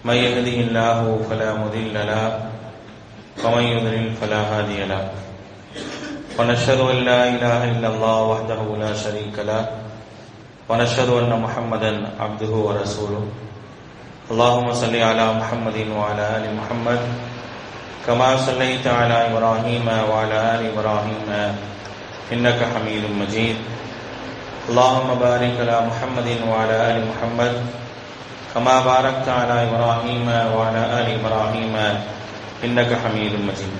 من يهده الله فلا مضل له ومن يضلل فلا هادي له ونشهد ان لا اله الا الله وحده لا شريك له ونشهد ان محمدا عبده ورسوله اللهم صل على محمد وعلى ال محمد كما صليت على ابراهيم وعلى ال ابراهيم انك حميد مجيد اللهم بارك على محمد وعلى ال محمد كما باركت على ابراهيم وعلى ال ابراهيم انك حميد مجيد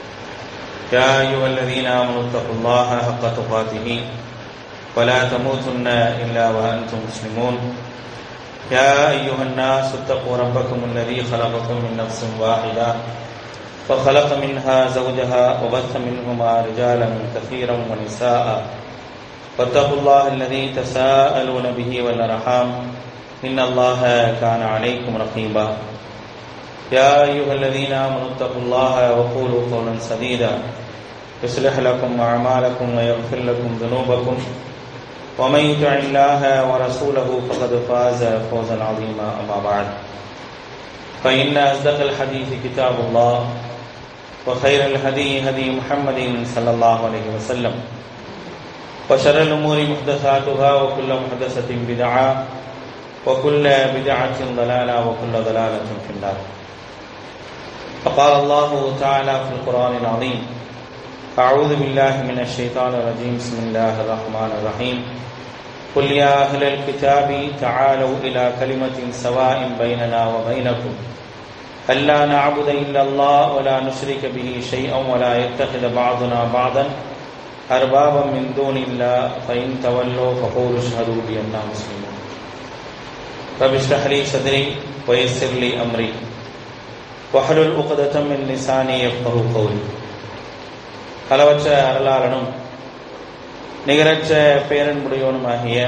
يا ايها الذين امنوا اتقوا الله حق تقاته ولا تموتن الا وانتم مسلمون يا ايها الناس اتقوا ربكم الذي خلقكم من نفس واحده فخلق منها زوجها وبث منهما رجالا كثيرا ونساء واتقوا الله الذي تساءلون به والارحام ان الله كان عليكم رقيبا يا ايها الذين امنوا اتقوا الله وقولوا قولا سديدا يصلح لكم اعمالكم ويغفر لكم ذنوبكم ومن يطع الله ورسوله فقد فاز فوزا عظيما اما بعد فان اصدق الحديث كتاب الله وخير الهدي هدي محمد صلى الله عليه وسلم وشر الأمور محدثاتها وكل محدثة بدعة وكل بدعة ضلالة وكل ضلالة في النار فقال الله تعالى في القرآن العظيم أعوذ بالله من الشيطان الرجيم بسم الله الرحمن الرحيم قل يا أهل الكتاب تعالوا إلى كلمة سواء بيننا وبينكم ألا نعبد إلا الله ولا نشرك به شيئا ولا يتخذ بعضنا بعضا أربابا من دون الله فإن تولوا فقولوا اشهدوا بأننا مسلمون رب اشرح لي صدري ويسر لي أمري وحلل عقدة من لساني يفقه قولي அளவற்ற அருளாளனும் நிகரற்ற பேரன்புடையவனுமாகிய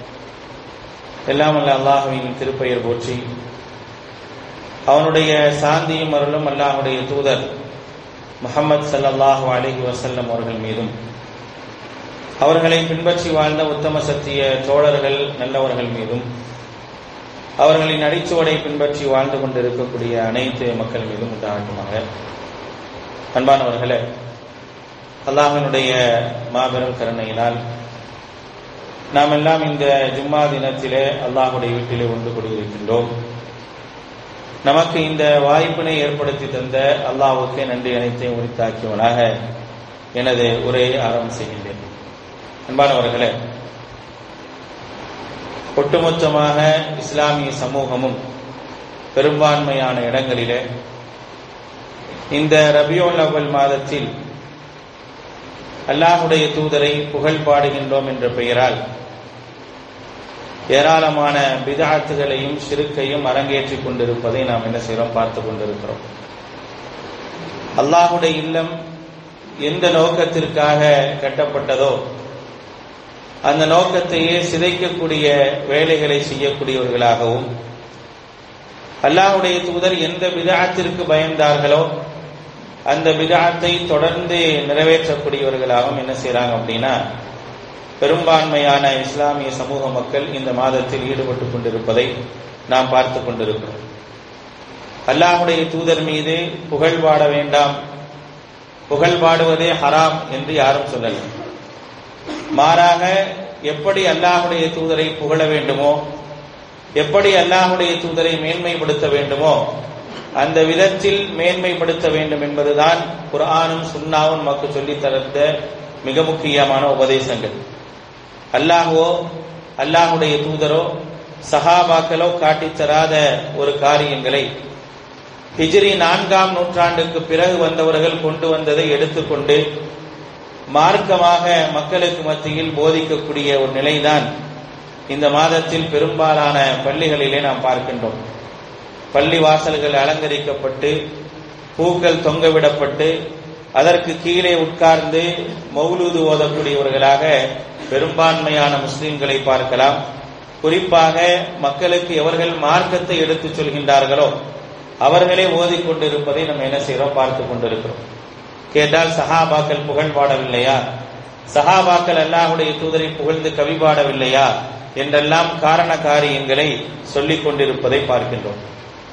எல்லாம் அல்ல அல்லாஹுவின் திருப்பெயர் போற்றி அவனுடைய சாந்தியும் அருளும் அல்லாஹுடைய தூதர் முகமது சல்லாஹூ அலஹி வசல்லம் அவர்கள் மீதும் அவர்களை பின்பற்றி வாழ்ந்த உத்தம சத்திய தோழர்கள் நல்லவர்கள் மீதும் அவர்களின் அடிச்சுவடை பின்பற்றி வாழ்ந்து கொண்டிருக்கக்கூடிய அனைத்து மக்கள் மீதும் உண்டாகட்டுமாக அன்பானவர்களே அல்லாஹனுடைய மாபெரும் கருணையினால் நாம் எல்லாம் இந்த ஜும்மா தினத்திலே அல்லாஹுடைய வீட்டிலே ஒன்று கூடியிருக்கின்றோம் நமக்கு இந்த வாய்ப்பினை ஏற்படுத்தி தந்த அல்லாஹுக்கு நன்றி அனைத்தையும் உரித்தாக்கியவனாக எனது உரையை ஆரம்பம் செய்கின்றேன் அன்பானவர்களே ஒட்டுமொத்தமாக இஸ்லாமிய சமூகமும் பெரும்பான்மையான இடங்களிலே இந்த ரபியோல் அவ்வல் மாதத்தில் அல்லாஹுடைய தூதரை புகழ் பாடுகின்றோம் என்ற பெயரால் ஏராளமான பிதாத்துகளையும் சிறுக்கையும் அரங்கேற்றிக் கொண்டிருப்பதை நாம் என்ன செய்கிறோம் பார்த்து கொண்டிருக்கிறோம் அல்லாஹுடைய இல்லம் எந்த நோக்கத்திற்காக கட்டப்பட்டதோ அந்த நோக்கத்தையே சிதைக்கக்கூடிய வேலைகளை செய்யக்கூடியவர்களாகவும் அல்லாஹுடைய தூதர் எந்த விதாத்திற்கு பயந்தார்களோ அந்த விதாத்தை தொடர்ந்து நிறைவேற்றக்கூடியவர்களாகவும் என்ன செய்யறாங்க அப்படின்னா பெரும்பான்மையான இஸ்லாமிய சமூக மக்கள் இந்த மாதத்தில் ஈடுபட்டு கொண்டிருப்பதை நாம் பார்த்து கொண்டிருக்கிறோம் அல்லாஹுடைய தூதர் மீது புகழ் பாட வேண்டாம் புகழ் பாடுவதே ஹராம் என்று யாரும் சொல்லல மாறாக எப்படி அல்லாஹுடைய தூதரை புகழ வேண்டுமோ எப்படி அல்லாஹுடைய தூதரை மேன்மைப்படுத்த வேண்டுமோ அந்த விதத்தில் மேன்மைப்படுத்த வேண்டும் என்பதுதான் குரானும் சுண்ணாவும் நமக்கு சொல்லித் தரத்த மிக முக்கியமான உபதேசங்கள் அல்லாஹுவோ அல்லாஹுடைய தூதரோ சஹாபாக்களோ காட்டித் தராத ஒரு காரியங்களை ஹிஜ்ரி நான்காம் நூற்றாண்டுக்கு பிறகு வந்தவர்கள் கொண்டு வந்ததை எடுத்துக்கொண்டு மார்க்கமாக மக்களுக்கு மத்தியில் போதிக்கக்கூடிய ஒரு நிலைதான் இந்த மாதத்தில் பெரும்பாலான பள்ளிகளிலே நாம் பார்க்கின்றோம் பள்ளி வாசல்கள் அலங்கரிக்கப்பட்டு பூக்கள் தொங்கவிடப்பட்டு அதற்கு கீழே உட்கார்ந்து மௌலூது ஓதக்கூடியவர்களாக பெரும்பான்மையான முஸ்லிம்களை பார்க்கலாம் குறிப்பாக மக்களுக்கு எவர்கள் மார்க்கத்தை எடுத்துச் சொல்கின்றார்களோ அவர்களே ஓதிக்கொண்டிருப்பதை நம்ம என்ன செய்யறோம் பார்த்து கொண்டிருக்கிறோம் கேட்டால் சஹாபாக்கள் புகழ் பாடவில்லையா சஹாபாக்கள் அல்லாஹுடைய தூதரை புகழ்ந்து கவி பாடவில்லையா என்றெல்லாம் காரண காரியங்களை சொல்லிக் கொண்டிருப்பதை பார்க்கின்றோம்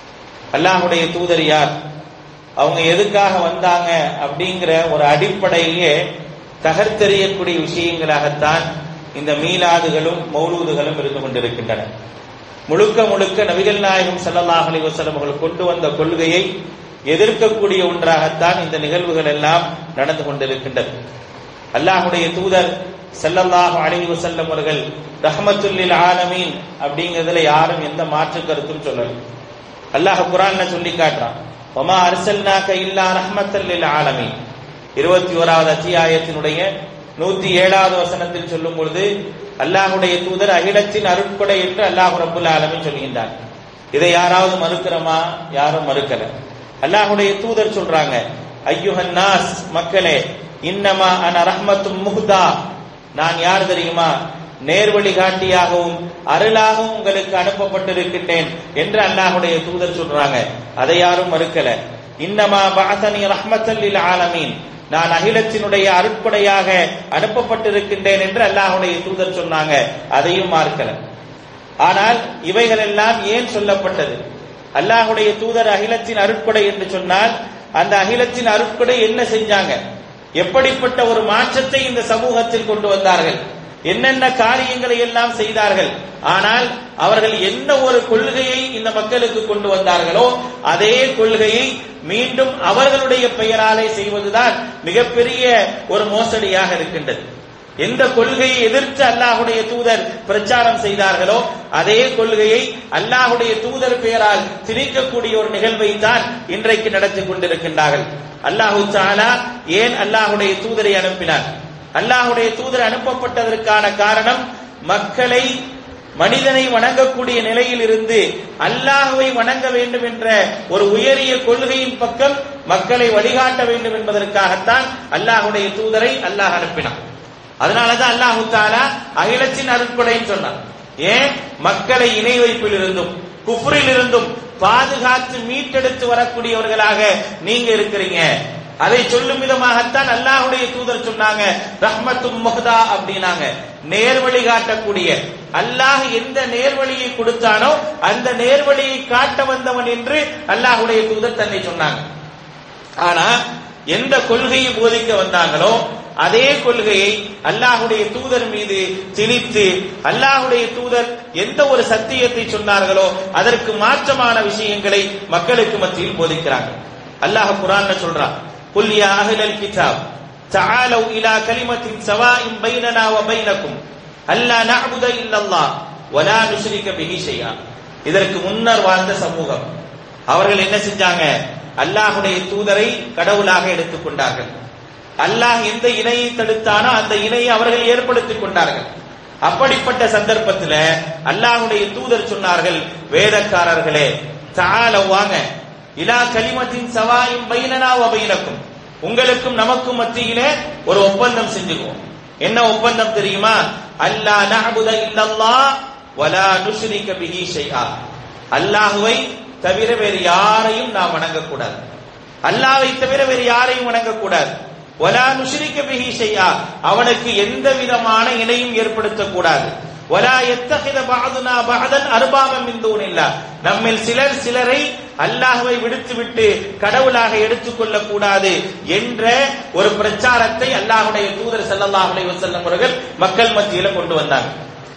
அல்லாஹுடைய தூதர் யார் அவங்க எதுக்காக வந்தாங்க அப்படிங்கிற ஒரு அடிப்படையே தகர்த்தெறியக்கூடிய விஷயங்களாகத்தான் இந்த மீலாதுகளும் மௌலூதுகளும் இருந்து கொண்டிருக்கின்றன முழுக்க முழுக்க நபிகள் நாயகம் ஸல்லல்லாஹு அலைஹி வஸல்லம் அவர்கள் கொண்டு வந்த கொள்கையை எதிர்க்கக்கூடிய ஒன்றாகத்தான் இந்த நிகழ்வுகள் எல்லாம் நடந்து கொண்டிருக்கின்றது அல்லாஹுடைய தூதர் ஸல்லல்லாஹு அலைஹி வஸல்லம் அவர்கள் ரஹ்மத்துல்லில் ஆலமீன் அப்படிங்கிறதுல யாரும் எந்த மாற்று கருத்தும் சொல்லல அல்லாஹ் குர்ஆன்ல சொல்லி காட்டுறான் வமா அர்சல்னாக இல்லா ரஹ்மத்தல் லில் ஆலமீன் இருபத்தி ஓராவது அத்தியாயத்தினுடைய நூத்தி ஏழாவது வசனத்தில் சொல்லும் பொழுது அல்லாஹுடைய தூதர் அகிலத்தின் அருட்கொடை என்று அல்லாஹ் ரப்புல் ஆலமீன் சொல்கின்றார் இதை யாராவது மறுக்கிறோமா யாரும் மறுக்கல அல்லாஹுடைய தூதர் சொல்றாங்க ஐயுஹன் நாஸ் மக்களே இன்னமா அன ரஹ்மத்தும் முஹ்தா நான் யார் தெரியுமா நேர்வழி காட்டியாகவும் அருளாகவும் உங்களுக்கு அனுப்பப்பட்டிருக்கின்றேன் என்று அல்லாஹுடைய தூதர் சொல்றாங்க அதை யாரும் மறுக்கல இன்னமா பாசனி ரஹ்மத்தல் லில் ஆலமீன் நான் அகிலத்தினுடைய அருட்படையாக அனுப்பப்பட்டிருக்கின்றேன் என்று அல்லாஹுடைய தூதர் சொன்னாங்க அதையும் மார்க்கல ஆனால் இவைகள் எல்லாம் ஏன் சொல்லப்பட்டது அல்லாஹுடைய தூதர் அகிலத்தின் அருட்படை என்று சொன்னால் அந்த அகிலத்தின் அருட்படை என்ன செஞ்சாங்க எப்படிப்பட்ட ஒரு மாற்றத்தை இந்த சமூகத்தில் கொண்டு வந்தார்கள் என்னென்ன காரியங்களை எல்லாம் செய்தார்கள் ஆனால் அவர்கள் என்ன ஒரு கொள்கையை இந்த மக்களுக்கு கொண்டு வந்தார்களோ அதே கொள்கையை மீண்டும் அவர்களுடைய பெயராலே செய்வதுதான் மிகப்பெரிய ஒரு மோசடியாக இருக்கின்றது எந்த கொள்கையை எதிர்த்து அல்லாஹுடைய தூதர் பிரச்சாரம் செய்தார்களோ அதே கொள்கையை அல்லாஹுடைய தூதர் பெயரால் திணிக்கக்கூடிய ஒரு நிகழ்வை தான் இன்றைக்கு நடத்தி கொண்டிருக்கின்றார்கள் அல்லாஹு தாலா ஏன் அல்லாஹுடைய தூதரை அனுப்பினார் அல்லாஹுடைய தூதர் அனுப்பப்பட்டதற்கான காரணம் மக்களை மனிதனை வணங்கக்கூடிய நிலையில் இருந்து அல்லாஹுவை வணங்க வேண்டும் என்ற ஒரு உயரிய கொள்கையின் பக்கம் மக்களை வழிகாட்ட வேண்டும் என்பதற்காகத்தான் அல்லாஹுடைய தூதரை அல்லாஹ் அனுப்பினான் அதனாலதான் அல்லாஹு தாலா அகிலத்தின் அருட்படைன்னு சொன்னான் ஏன் மக்களை இணை வைப்பில் இருந்தும் குஃப்ரில் இருந்தும் பாதுகாத்து மீட்டெடுத்து வரக்கூடியவர்களாக நீங்க இருக்கிறீங்க அதை சொல்லும் விதமாகத்தான் அல்லாஹுடைய தூதர் சொன்னாங்க ரஹ்மத்தும் முஹ்தா அப்படின்னாங்க நேர்வழி காட்டக்கூடிய அல்லாஹ் எந்த நேர்வழியை கொடுத்தானோ அந்த நேர்வழியை காட்ட வந்தவன் என்று அல்லாஹுடைய தூதர் தன்னை சொன்னாங்க ஆனா எந்த கொள்கையை போதிக்க வந்தாங்களோ அதே கொள்கையை அல்லாஹுடைய தூதர் மீது திணித்து அல்லாஹுடைய தூதர் எந்த ஒரு சத்தியத்தை சொன்னார்களோ அதற்கு மாற்றமான விஷயங்களை மக்களுக்கு மத்தியில் போதிக்கிறாங்க அல்லாஹ் குரான் சொல்றான் குல் யா அஹ்லல் கிதாப் تعالوا الى كلمه سواء بيننا وبينكم الا نعبد الا الله ولا نشرك به شيئا இதற்கு முன்னர் வாழ்ந்த சமூகம் அவர்கள் என்ன செஞ்சாங்க அல்லாஹுடைய தூதரை கடவுளாக எடுத்துக்கொண்டார்கள் அல்லாஹ் எந்த இணையை தடுத்தானோ அந்த இணையை அவர்கள் ஏற்படுத்திக் கொண்டார்கள் அப்படிப்பட்ட சந்தர்ப்பத்தில் அல்லாஹுடைய தூதர் சொன்னார்கள் வேதக்காரர்களே தாழ வாங்க இலா கலிமத்தின் சவாயும் பைனனா வபைனக்கும் உங்களுக்கும் நமக்கும் மத்தியிலே ஒரு ஒப்பந்தம் செஞ்சுக்குவோம் என்ன ஒப்பந்தம் தெரியுமா அல்லா நஅபுத இல்லல்லாஹ் வலா நுஷ்ரிக பிஹி ஷைஆ அல்லாஹ்வை தவிர வேறு யாரையும் நாம் வணங்கக்கூடாது அல்லாஹ்வை தவிர வேறு யாரையும் வணங்கக்கூடாது வலா நுஷ்ரிக பிஹி ஷைஆ அவனுக்கு எந்த விதமான இணையும் ஏற்படுத்தக்கூடாது வலா எத்தகித பாதுனா பாதன் அருபாமம் மிந்தூனில்லா நம்மில் சிலர் சிலரை அல்லாஹுவை விடுத்துவிட்டு கடவுளாக எடுத்துக்கொள்ள கூடாது என்ற ஒரு பிரச்சாரத்தை அல்லாஹுடைய தூதர் ஸல்லல்லாஹு அலைஹி வஸல்லம் அவர்கள் மக்கள் மத்தியில கொண்டு வந்தாங்க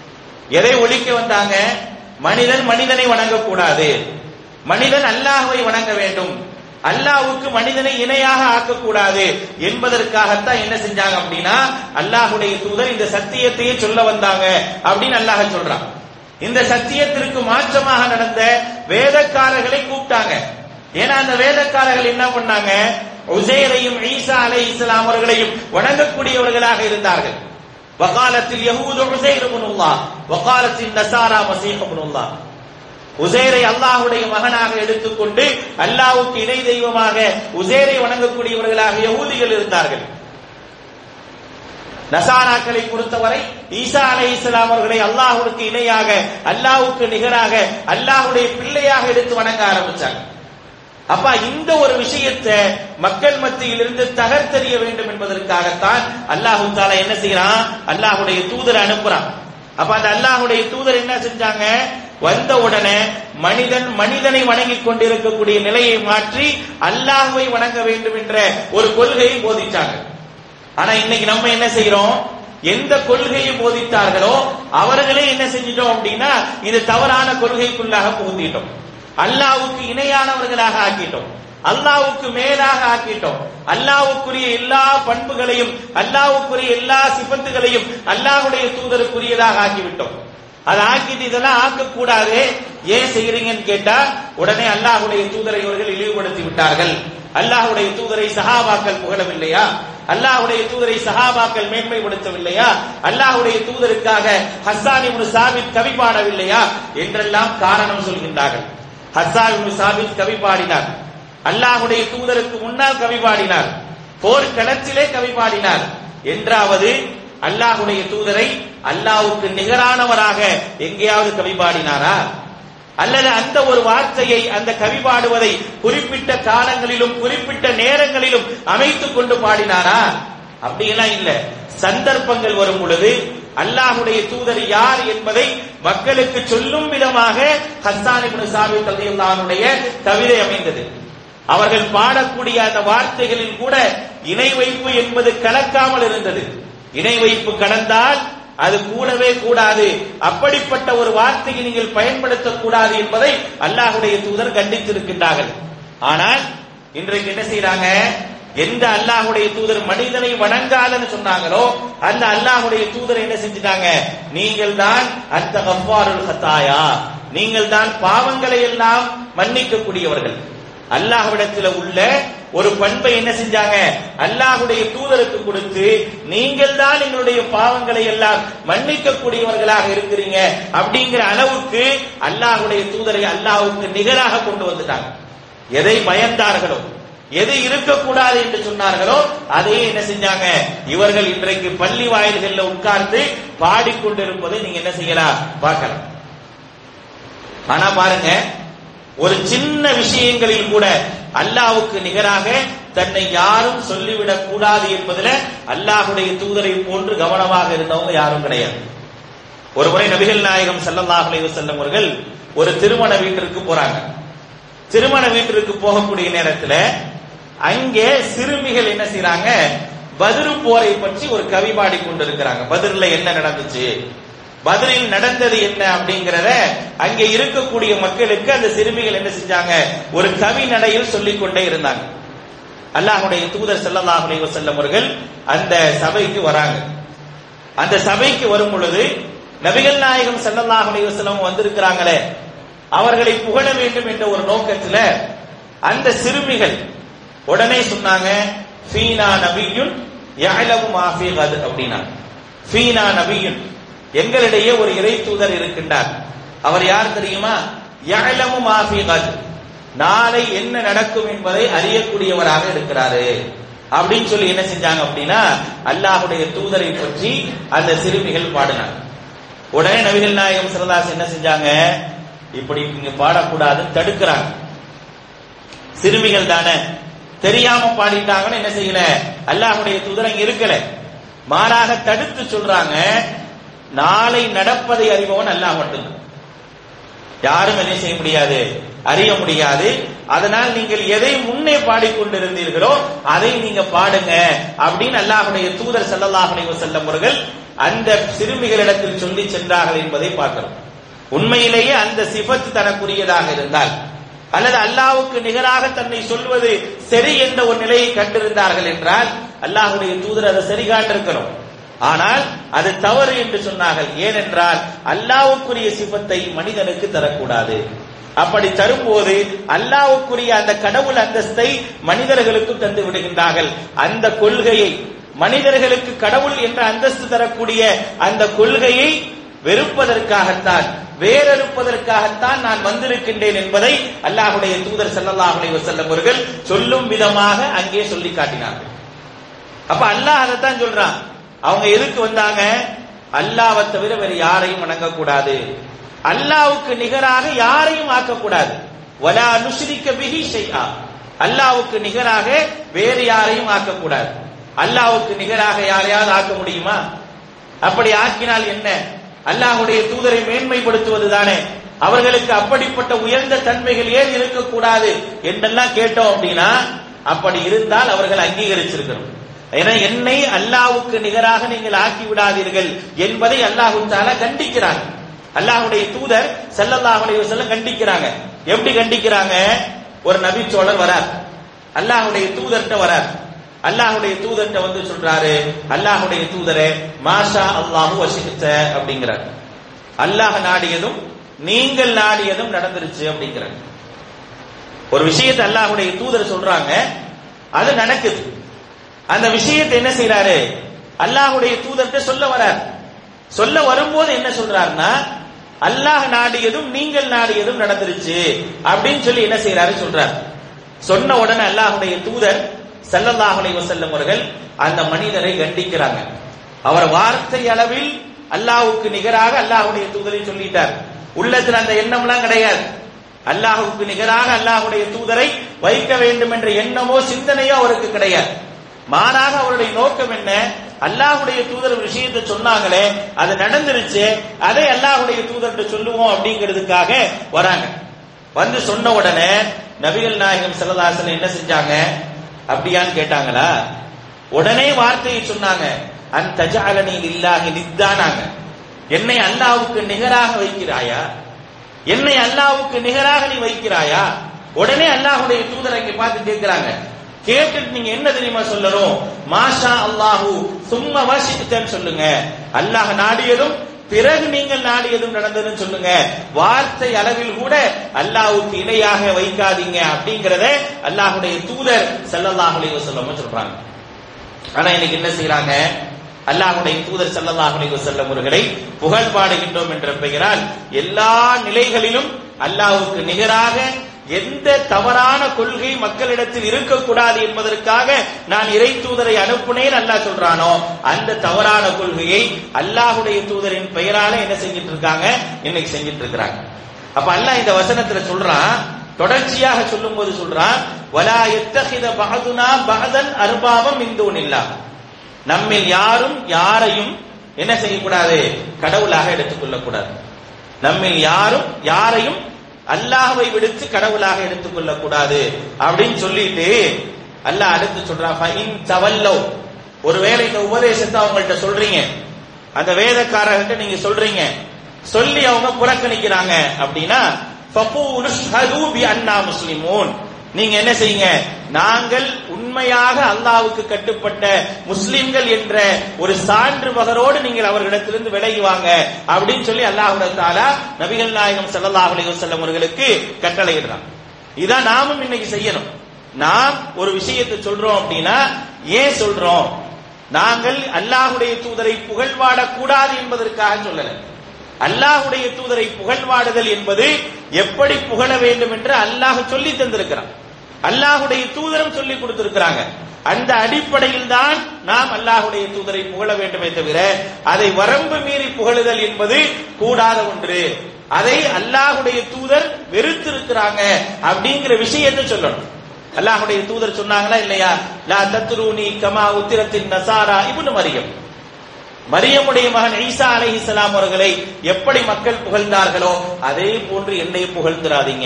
எதை ஒழிக்க வந்தாங்க மனிதன் மனிதனை வணங்கக்கூடாது மனிதன் அல்லாஹுவை வணங்க வேண்டும் அல்லாஹ்வுக்கு மனிதனை இணையாக ஆக்கக்கூடாது என்பதற்காகத்தான் என்ன செஞ்சாங்க அப்படின்னா அல்லாஹுடைய தூதர் இந்த சத்தியத்தையே சொல்ல வந்தாங்க அப்படின்னு அல்லாஹ் சொல்றான் இந்த சத்தியத்திற்கு மாற்றமாக நடந்த வேதக்காரர்களை கூப்பிட்டாங்க ஏன்னா அந்த வேதக்காரர்கள் என்ன பண்ணாங்க உசேரையும் ஈசா அலை இஸ்லாம் அவர்களையும் வணங்கக்கூடியவர்களாக இருந்தார்கள் வகாலத்தில் யஹூது உசைர் இப்னுல்லாஹ் வகாலத்தில் நசாரா மசீஹ் இப்னுல்லாஹ் உசேரை அல்லாஹுடைய மகனாக எடுத்துக்கொண்டு அல்லாஹ்வுக்கு இணை தெய்வமாக உசேரை வணங்கக்கூடியவர்களாக யஹூதிகள் இருந்தார்கள் நசாராக்களை பொறுத்தவரை ஈசா அலை இஸ்லாம் அவர்களை அல்லாஹுக்கு இணையாக அல்லாஹுக்கு நிகராக அல்லாஹுடைய பிள்ளையாக எடுத்து வணங்க ஆரம்பிச்சாங்க அப்ப இந்த ஒரு விஷயத்தை மக்கள் மத்தியில் இருந்து தகர்த்தெறிய வேண்டும் என்பதற்காகத்தான் அல்லாஹு தாலா என்ன செய்யறான் அல்லாஹுடைய தூதர் அனுப்புறான் அப்ப அந்த அல்லாஹுடைய தூதர் என்ன செஞ்சாங்க வந்த உடனே மனிதன் மனிதனை வணங்கிக் கொண்டிருக்கக்கூடிய நிலையை மாற்றி அல்லாஹ்வை வணங்க வேண்டும் என்ற ஒரு கொள்கையை போதிச்சாங்க ஆனா இன்னைக்கு நம்ம என்ன செய்யறோம் எந்த கொள்கையை போதித்தார்களோ அவர்களே என்ன செஞ்சிட்டோம் அப்படின்னா இது தவறான கொள்கைக்குள்ளாக புகுந்திட்டோம் அல்லாவுக்கு இணையானவர்களாக ஆக்கிட்டோம் அல்லாவுக்கு மேலாக ஆக்கிட்டோம் அல்லாவுக்குரிய எல்லா பண்புகளையும் அல்லாவுக்குரிய எல்லா சிபத்துகளையும் அல்லாஹுடைய தூதருக்குரியதாக ஆக்கிவிட்டோம் அதை ஆக்கிட்டு இதெல்லாம் ஆக்கக்கூடாது ஏன் செய்யறீங்கன்னு கேட்டா உடனே அல்லாஹுடைய தூதரை இவர்கள் இழிவுபடுத்தி விட்டார்கள் அல்லாஹுடைய தூதரை சஹாபாக்கள் புகழவில்லையா அல்லாஹுடைய தூதரை சஹாபாக்கள் மேன்மைப்படுத்தவில்லையா அல்லாஹுடைய தூதருக்காக ஹஸ்ஸான் இப்னு சாபித் கவி பாடவில்லையா என்றெல்லாம் காரணம் சொல்கின்றார்கள் ஹஸ்ஸான் இப்னு சாபித் கவி பாடினார் அல்லாஹுடைய தூதருக்கு முன்னால் கவி பாடினார் போர்க்களத்திலே கவி பாடினார் என்றாவது அல்லாஹுடைய தூதரை அல்லாஹ்வுக்கு நிகரானவராக எங்கேயாவது கவி பாடினாரா அல்லது அந்த ஒரு வார்த்தையை அந்த கவி பாடுவதை குறிப்பிட்ட காலங்களிலும் குறிப்பிட்ட நேரங்களிலும் அமைத்துக் கொண்டு பாடினாரா அப்படியெல்லாம் இல்ல சந்தர்ப்பங்கள் வரும் பொழுது அல்லாஹுடைய தூதர் யார் என்பதை மக்களுக்கு சொல்லும் விதமாக ஹஸ்ஸான் இப்னு சாபித் ரலியல்லாஹுடைய கவிதை அமைந்தது அவர்கள் பாடக்கூடிய அந்த வார்த்தைகளில் கூட இணை வைப்பு என்பது கலக்காமல் இருந்தது இணை வைப்பு கலந்தால் அது கூடவே கூடாது அப்படிப்பட்ட ஒரு வார்த்தையை நீங்கள் பயன்படுத்தக்கூடாது என்பதை அல்லாஹுடைய தூதர் கண்டித்திருக்கின்றார்கள் ஆனால் இன்றைக்கு என்ன செய்யறாங்க எந்த அல்லாஹுடைய தூதர் மனிதனை வணங்காதன்னு சொன்னாங்களோ அந்த அல்லாஹுடைய தூதர் என்ன செஞ்சுட்டாங்க நீங்கள் தான் அந்த கஃபாருல் ஹத்தாயா நீங்கள் தான் பாவங்களை எல்லாம் மன்னிக்க கூடியவர்கள் அல்லாஹ்விடத்தில் உள்ள ஒரு பண்பை என்ன செஞ்சாங்க அல்லாஹுடைய தூதருக்கு கொடுத்து நீங்கள் தான் எங்களுடைய பாவங்களை எல்லாம் மன்னிக்க கூடியவர்களாக இருக்கிறீங்க அப்படிங்கிற அளவுக்கு அல்லாஹுடைய தூதரை அல்லாஹுக்கு நிகராக கொண்டு வந்துட்டாங்க எதை பயந்தார்களோ எது இருக்கக்கூடாது என்று சொன்னார்களோ அதையே என்ன செஞ்சாங்க இவர்கள் இன்றைக்கு பள்ளி வாயில்கள்ல உட்கார்ந்து பாடிக்கொண்டிருப்பதை நீங்க என்ன செய்யலாம் பார்க்கலாம் ஆனா பாருங்க ஒரு சின்ன விஷயங்களில் கூட அல்லாஹ்வுக்கு நிகராக தன்னை யாரும் சொல்லிவிடக் கூடாது என்பதுல அல்லாஹுடைய தூதரை போன்று கவனமாக இருந்தவங்க யாரும் கிடையாது ஒரு முறை நபிகள் நாயகம் ஸல்லல்லாஹு அலைஹி வஸல்லம் அவர்கள் ஒரு திருமண வீட்டிற்கு போறாங்க திருமண வீட்டிற்கு போகக்கூடிய நேரத்துல அங்கே சிறுமிகள் என்ன செய்றாங்க பதிரு போரை பற்றி ஒரு கவி பாடி கொண்டிருக்கிறாங்க பதிரில் என்ன நடந்துச்சு பதிலில் நடந்தது என்ன அப்படிங்கறத அங்கே இருக்கக்கூடிய மக்களுக்கு அந்த சிறுமிகள் என்ன செஞ்சாங்க ஒரு கவி நடையில் சொல்லிக் கொண்டே இருந்தாங்க அல்லாஹுடைய தூதர் ஸல்லல்லாஹு அலைஹி வஸல்லம் அவர்கள் அந்த சபைக்கு வராங்க அந்த சபைக்கு வரும் பொழுது நபிகள் நாயகம் ஸல்லல்லாஹு அலைஹி வஸல்லம் வந்திருக்கிறாங்களே அவர்களை புகழ வேண்டும் என்ற ஒரு நோக்கத்துல அந்த சிறுமிகள் உடனே சொன்னாங்க ஃபீனா நபியுன் யஅலமு மா ஃபீ கத் அப்படின்னா ஃபீனா நபியுன் எங்களிடையே ஒரு இறை தூதர் இருக்கின்றார் அவர் யார் தெரியுமா யஅலமு மா ஃபீ கத் நாளை என்ன நடக்கும் என்பதை அறியக்கூடியவராக இருக்கிறாரு அப்படின்னு சொல்லி என்ன செஞ்சாங்க அப்படின்னா அல்லாஹுடைய தூதரை பற்றி அந்த சிறுமிகள் பாடினாங்க உடனே நபிகள் நாயகம் சிறதாஸ் என்ன செஞ்சாங்க இப்படி இங்க பாடக்கூடாதுன்னு தடுக்கிறாங்க சிறுமிகள் தானே தெரியாம பாடிட்டாங்கன்னு என்ன செய்யல அல்லாஹுடைய தூதர் அங்க இருக்கல மாறாக தடுத்து சொல்றாங்க நாளை நடப்பதை அறிபவன் அல்லாஹ் மட்டும்தான் யாரும் என்ன செய்ய முடியாது அறிய முடியாது அதனால் நீங்கள் எதை முன்னே பாடிக்கொண்டிருந்தீர்களோ அதை நீங்க பாடுங்க அப்படின்னு அல்லாஹுடைய தூதர் ஸல்லல்லாஹு அலைஹி வஸல்லம் அவர்கள் அந்த சிறுமிகளிடத்தில் சொல்லி சென்றார்கள் என்பதை பார்க்கிறோம் உண்மையிலேயே அந்த சிபத்து தனக்குரியதாக இருந்தால் அல்லது அல்லாஹ்வுக்கு நிகராக தன்னை சொல்வது சரி என்ற ஒரு நிலையை கண்டிருந்தார்கள் என்றால் அல்லாஹ்வுடைய தூதர் அதை சரி காட்டிருக்கிறோம் ஆனால் அது தவறு என்று சொன்னார்கள் ஏனென்றால் அல்லாஹ்வுக்குரிய சிபத்தை மனிதனுக்கு தரக்கூடாது அப்படி தரும்போது அல்லாஹ்வுக்குரிய அந்த கடவுள் அந்தஸ்தை மனிதர்களுக்கு தந்து விடுகின்றார்கள் அந்த கொள்கையை மனிதர்களுக்கு கடவுள் என்ற அந்தஸ்து தரக்கூடிய அந்த கொள்கையை வெறுப்பதற்காகத்தான் வேறறுப்பதற்காகத்தான் நான் வந்திருக்கின்றேன் என்பதை அல்லாஹுடைய தூதர் ஸல்லல்லாஹு அலைஹி வஸல்லம் அவர்கள் சொல்லும் விதமாக அங்கே சொல்லி காட்டினார்கள் அப்ப அல்லாஹ் அதைத்தான் சொல்றான் அவங்க எதுக்கு வந்தாங்க அல்லாவை தவிர வேற யாரையும் வணங்கக்கூடாது அல்லாவுக்கு நிகராக யாரையும் ஆக்கக்கூடாது வலா நுஷ்ரிக்க பிஹி ஷைஆ அல்லாவுக்கு நிகராக வேறு யாரையும் ஆக்கக்கூடாது அல்லாவுக்கு நிகராக யாரையாவது ஆக்க முடியுமா அப்படி ஆக்கினால் என்ன அல்லாஹுடைய தூதரை மேன்மைப்படுத்துவது தானே அவர்களுக்கு அப்படிப்பட்ட உயர்ந்த தன்மைகள் ஏன் இருக்கக்கூடாது என்றெல்லாம் கேட்டோம் அப்படின்னா அப்படி இருந்தால் அவர்கள் அங்கீகரிச்சிருக்கணும் ஏன்னா என்னை அல்லாஹ்வுக்கு நிகராக நீங்கள் ஆக்கி விடாதீர்கள் என்பதை அல்லாஹு தாலா கண்டிக்கிறாங்க அல்லாஹ்வுடைய தூதர் ஸல்லல்லாஹு அலைஹி வஸல்லம் கண்டிக்கிறாங்க எப்படி கண்டிக்கிறாங்க ஒரு நபிச்சோழர் வரார் அல்லாஹ்வுடைய தூதர்கிட்ட வரார் அல்லாஹ்வுடைய தூதர்கிட்ட வந்து சொல்றாரு அல்லாஹ்வுடைய தூதரே மாஷா அல்லாஹு வசித்த அப்படிங்கிறார் அல்லாஹ் நாடியதும் நீங்கள் நாடியதும் நடந்துருச்சு அப்படிங்கிறார் ஒரு விஷயத்தை அல்லாஹ்வுடைய தூதர் சொல்றாங்க அது நடக்குது அந்த விஷயத்தை என்ன செய்யறாரு அல்லாஹ்வுடைய தூதர்கிட்ட சொல்ல வரார் சொல்ல வரும்போது என்ன சொல்றாருன்னா அல்லாஹ் நாடியதும் நீங்கள் நாடியதும் நடந்துருச்சு அப்படின்னு சொல்லி என்ன செய்யறாரு சொல்றார் சொன்ன உடனே அல்லாஹ்வுடைய தூதர் ஸல்லல்லாஹு அலைஹி வஸல்லம் அவர்கள் அந்த மனிதரை கண்டிக்கிறாங்க அவர் வார்த்தை அளவில் அல்லாஹ்வுக்கு நிகராக அல்லாஹ்வுடைய தூதரை சொல்லிட்டார் உள்ளத்துல அந்த எண்ணம்லாம் கிடையாது அல்லாஹ்வுக்கு நிகராக அல்லாஹ்வுடைய தூதரை வைக்க வேண்டும் என்ற எண்ணமோ சிந்தனையோ அவருக்கு கிடையாது மாறாக அவருடைய நோக்கம் என்ன அல்லாஹ்வுடைய தூதர் ஒரு விஷயத்தை சொன்னாங்களே அது நடந்துருச்சு அதை அல்லாஹ்வுடைய தூதர்கிட்ட சொல்லுவோம் அப்படிங்கிறதுக்காக வராங்க வந்து சொன்ன உடனே நபிகள் நாயகம் ஸல்லல்லாஹு என்ன செஞ்சாங்க அப்படியான்னு கேட்டாங்களா உடனே வார்த்தையை சொன்னாங்க அன் தஜஅலனி லில்லாஹி நித்தானாங்க என்னை அல்லாஹ்வுக்கு நிகராக வைக்கிறாயா என்னை அல்லாஹ்வுக்கு நிகராக நீ வைக்கிறாயா உடனே அல்லாஹ்வுடைய தூதர் அங்கே பார்த்து கேட்கிறாங்க கேட்டுட்டு நீங்க என்ன தெரியுமா சொல்லணும் மாஷா அல்லாஹு சும்மா வசித்தேன்னு சொல்லுங்க அல்லாஹ் நாடியதும் பிறகு நீங்கள் நாடியதும் நடந்ததுன்னு சொல்லுங்க வார்த்தை அளவில் கூட அல்லாஹ்வுக்கு இணையாக வைக்காதீங்க அப்படிங்கறத அல்லாஹ்வுடைய தூதர் ஸல்லல்லாஹு அலைஹி வஸல்லம் சொல்றாங்க ஆனா இன்னைக்கு என்ன செய்யறாங்க அல்லாஹ்வுடைய தூதர் ஸல்லல்லாஹு அலைஹி வஸல்லம் அவர்களை புகழ் பாடுகின்றோம் என்ற பெயரால் எல்லா நிலைகளிலும் அல்லாஹ்வுக்கு நிகராக எந்த தவறான கொள்கை மக்களிடத்தில் இருக்கக்கூடாது என்பதற்காக நான் இறை தூதரை அனுப்புனேன் அல்லாஹ் சொல்றானோ அந்த தவறான கொள்கையை அல்லாஹுடைய தூதரின் பெயரால என்ன செஞ்சிட்டு இருக்காங்க இன்னைக்கு செஞ்சிட்டு இருக்கிறாங்க அப்ப அல்லாஹ் இந்த வசனத்துல சொல்றான் தொடர்ச்சியாக சொல்லும் போது சொல்றான் வலா எத்தகித பகதுனா பகதன் அர்பாபம் இந்தூனில்லா நம்மில் யாரும் யாரையும் என்ன செய்யக்கூடாது கடவுளாக எடுத்துக்கொள்ளக் கூடாது நம்மில் யாரும் யாரையும் அல்லாஹ்வை விடுத்து கடவுளாக எடுத்துக்கொள்ளக் கூடாது அப்படின்னு சொல்லிட்டு அல்லாஹ் அடுத்து சொல்றான் ஃபைன் தவல்லோ ஒருவேளை இந்த உபதேசத்தை அவங்கள்ட்ட சொல்றீங்க அந்த வேதக்காரர்கிட்ட நீங்க சொல்றீங்க சொல்லி அவங்க புறக்கணிக்கிறாங்க அப்படின்னா ஃபகூலு ஷ்ஹது பி அன்னா முஸ்லிமூன் நீங்க என்ன செய்யுங்க நாங்கள் உண்மையாக அல்லாஹ்வுக்கு கட்டுப்பட்ட முஸ்லிம்கள் என்ற ஒரு சான்று பகரோடு நீங்கள் அவர்களிடத்திலிருந்து விலகி வாங்க அப்படின்னு சொல்லி அல்லாஹ் தாலா நபிகள் நாயகம் ஸல்லல்லாஹு அலைஹி வஸல்லம் அவர்களுக்கு கட்டளையிடுறான் இதான் நாமும் இன்னைக்கு செய்யணும் நாம் ஒரு விஷயத்தை சொல்றோம் அப்படின்னா ஏன் சொல்றோம் நாங்கள் அல்லாஹ்வுடைய தூதரை புகழ்வாட கூடாது என்பதற்காக சொல்லல அல்லாஹ்வுடைய தூதரை புகழ்வாடுதல் என்பது எப்படி புகழ வேண்டும் என்று அல்லாஹ் சொல்லி தந்திருக்கிறான் அல்லாஹுடைய தூதரும் சொல்லி கொடுத்திருக்கிறாங்க அந்த அடிப்படையில் தான் நாம் அல்லாஹுடைய தூதரை புகழ வேண்டுமே தவிர அதை வரம்பு மீறி புகழுதல் என்பது கூடாத ஒன்று அதை அல்லாஹுடைய தூதர் வெறுத்திருக்கிறாங்க அப்படிங்கிற விஷயத்தை சொல்லணும் அல்லாஹுடைய தூதர் சொன்னாங்களா இல்லையா லா தத்ரூனி கமா உத்திரத்தின் நசாரா இப்னு மரியம் மரியமுடைய மகன் ஈசா அலைஹிஸ்ஸலாம் அவர்களை எப்படி மக்கள் புகழ்ந்தார்களோ அதே போன்று என்னை புகழ்ந்துராதீங்க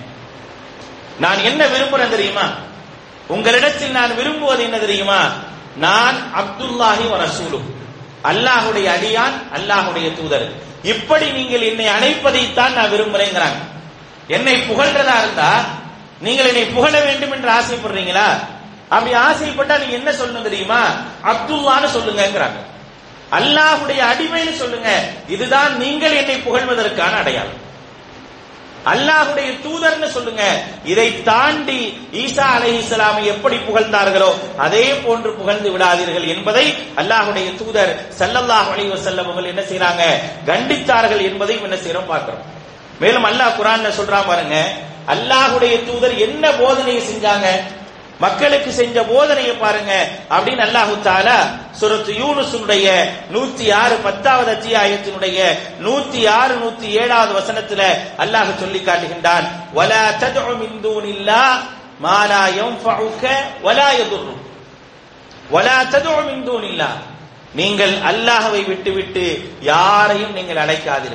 நான் என்ன விரும்புறேன் தெரியுமா உங்களிடத்தில் நான் விரும்புவது என்ன தெரியுமா நான் அப்துல்லாஹி வ ரசூலும் அல்லாஹுடைய அடியான் அல்லாஹுடைய தூதர் இப்படி நீங்கள் என்னை அழைப்பதைத்தான் நான் விரும்புறேங்கிறாங்க என்னை புகழ்றதா இருந்தா நீங்கள் என்னை புகழ வேண்டும் என்று ஆசைப்படுறீங்களா அப்படி ஆசைப்பட்டா நீங்க என்ன சொல்லணும் தெரியுமா அப்துல்லான்னு சொல்லுங்கிறாங்க அல்லாஹுடைய அடிமைன்னு சொல்லுங்க இதுதான் நீங்கள் என்னை புகழ்வதற்கான அடையாளம் அல்லாஹுடைய தூதர்னு சொல்லுங்க இதை தாண்டி ஈசா அலை இஸ்லாமை எப்படி புகழ்ந்தார்களோ அதே போன்று புகழ்ந்து விடாதீர்கள் என்பதை அல்லாஹுடைய தூதர் சல்லல்லாஹ் அலைஹி வஸல்லம் அவர்கள் என்ன செய்றாங்க கண்டித்தார்கள் என்பதை என்ன செய்யறோம் பார்க்கிறோம் மேலும் அல்லாஹ் குரான்ல சொல்றான் பாருங்க அல்லாஹுடைய தூதர் என்ன போதனையை செஞ்சாங்க மக்களுக்கு செஞ்ச போதனையை பாருங்க அப்படின்னு அல்லாஹு தாலா சுரத்து யூனுசுடைய நூத்தி ஆறு பத்தாவது அத்தியாயத்தினுடைய நூத்தி ஆறு நூத்தி ஏழாவது வசனத்துல அல்லாஹ் சொல்லி காட்டுகின்றான் வலா ததுஉ மின் தூனில்லா மா லா யன்ஃபஉக வலா யதுர்ரு வலா ததுஉ மின் தூனில்லா நீங்கள் அல்லாஹ்வை விட்டுவிட்டு யாரையும் நீங்கள் அழைக்காதீர்கள்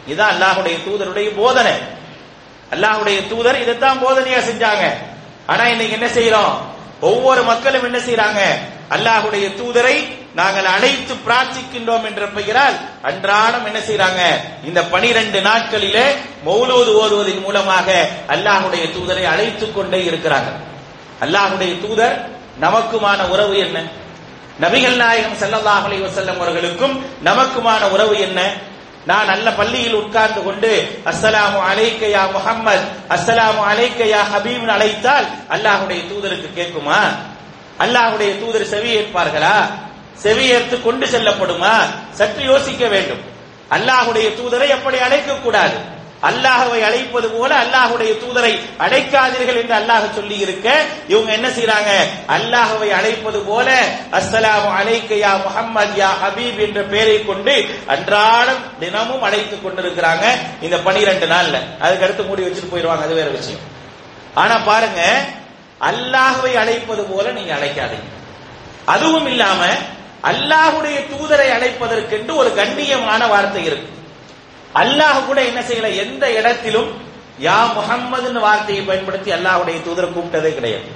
இதுதான் அல்லாஹுடைய தூதருடைய போதனை அல்லாஹுடைய தூதர் இதைத்தான் போதனையா செஞ்சாங்க ஆனா இன்னைக்கு என்ன செய்யறோம் ஒவ்வொரு மக்களும் என்ன செய்யறாங்க அல்லாஹுடைய தூதரை நாங்கள் அழைத்து பிரார்த்திக்கின்றோம் என்ற பெயரால் அன்றாடம் என்ன செய்யறாங்க இந்த பனிரெண்டு நாட்களிலே மௌலூது ஓதுவதன் மூலமாக அல்லாஹுடைய தூதரை அழைத்துக் கொண்டே இருக்கிறாங்க அல்லாஹுடைய தூதர் நமக்குமான உறவு என்ன நபிகள் நாயகம் ஸல்லல்லாஹு அலைஹி வஸல்லம் அவர்களுக்கும் நமக்குமான உறவு என்ன நான் நல்ல பள்ளியில் உட்கார்ந்து கொண்டு அஸ்ஸலாமு அலைக்க யா முஹம்மத் அஸ்ஸலாமு அலைக்க யா ஹபீப்னு அழைத்தால் அல்லாஹ்வுடைய தூதருக்கு கேட்குமா அல்லாஹ்வுடைய தூதர் செவி ஏற்பார்களா செவி ஏற்று கொண்டு செல்லப்படுமா சற்று யோசிக்க வேண்டும் அல்லாஹ்வுடைய தூதரை அப்படி அழைக்க கூடாது அல்லாஹ்வை அழைப்பது போல அல்லாஹ்வுடைய தூதரை அழைக்காதீர்கள் என்று அல்லாஹ் சொல்லி இருக்க இவங்க என்ன செய்றாங்க அல்லாஹ்வை அழைப்பது போல அஸ்ஸலாமு அலைக்க யா முஹம்மத் யா ஹபீப் என்ற பெயரை கொண்டு அன்றாடம் தினமும் அழைத்துக் கொண்டிருக்கிறாங்க இந்த 12 நாள்ல அதுக்கு அடுத்து மூடி வச்சுட்டு போயிடுவாங்க அது வேற விஷயம் ஆனா பாருங்க அல்லாஹ்வை அழைப்பது போல நீங்க அழைக்காதீங்க அதுவும் இல்லாம அல்லாஹ்வுடைய தூதரை அழைப்பதற்கென்று ஒரு கண்ணியமான வார்த்தை இருக்கு அல்லாஹ் கூட என்ன செய்யல எந்த இடத்திலும் யா முஹம்மதுன்னு வார்த்தையை பயன்படுத்தி அல்லாஹ்வுடைய தூதரை கூப்பிட்டதே கிடையாது